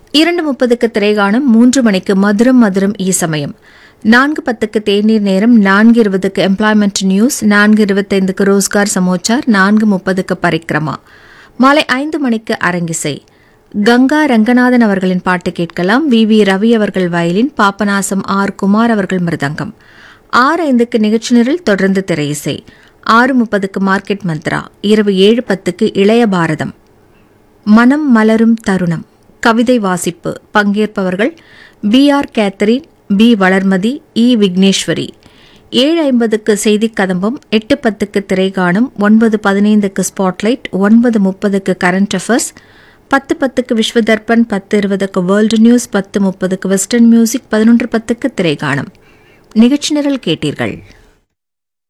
இரண்டு முப்பதுக்கு திரைகாணும் மூன்று மணிக்கு மதுரம் மதுரம் ஈ சமயம் நான்கு பத்துக்கு தேநீர் நேரம் நான்கு இருபதுக்கு எம்ப்ளாய்மெண்ட் நியூஸ் நான்கு இருபத்தைந்துக்கு ரோஸ்கார் சமோச்சார் நான்கு முப்பதுக்கு பரிக்ரமா மாலை ஐந்து மணிக்கு அரங்கிசை கங்கா ரங்கநாதன் அவர்களின் பாட்டு கேட்கலாம் வி வி ரவி அவர்கள் வயலின் பாப்பநாசம் ஆர் குமார் அவர்கள் மிருதங்கம் ஆறு ஐந்துக்கு நிகழ்ச்சி நிரல் தொடர்ந்து திரையிசை ஆறு முப்பதுக்கு மார்க்கெட் மந்த்ரா இரவு ஏழு பத்துக்கு இளைய பாரதம் மனம் மலரும் தருணம் கவிதை வாசிப்பு பங்கேற்பவர்கள் P R Catherine P Valarmathi E Vigneshwari ஏழு ஐம்பதுக்கு செய்திக் கதம்பம் எட்டு பத்துக்கு திரைகாணும் ஒன்பது பதினைந்துக்கு ஸ்பாட்லைட் ஒன்பது முப்பதுக்கு கரண்ட் அஃபேர்ஸ் பத்து பத்துக்கு விஸ்வதர்பன் பத்து இருபதுக்கு வேர்ல்டு நியூஸ் பத்து முப்பதுக்கு வெஸ்டர்ன் மியூசிக் பதினொன்று பத்துக்கு திரைகாணும் நிகழ்ச்சி நிரல் கேட்டீர்கள்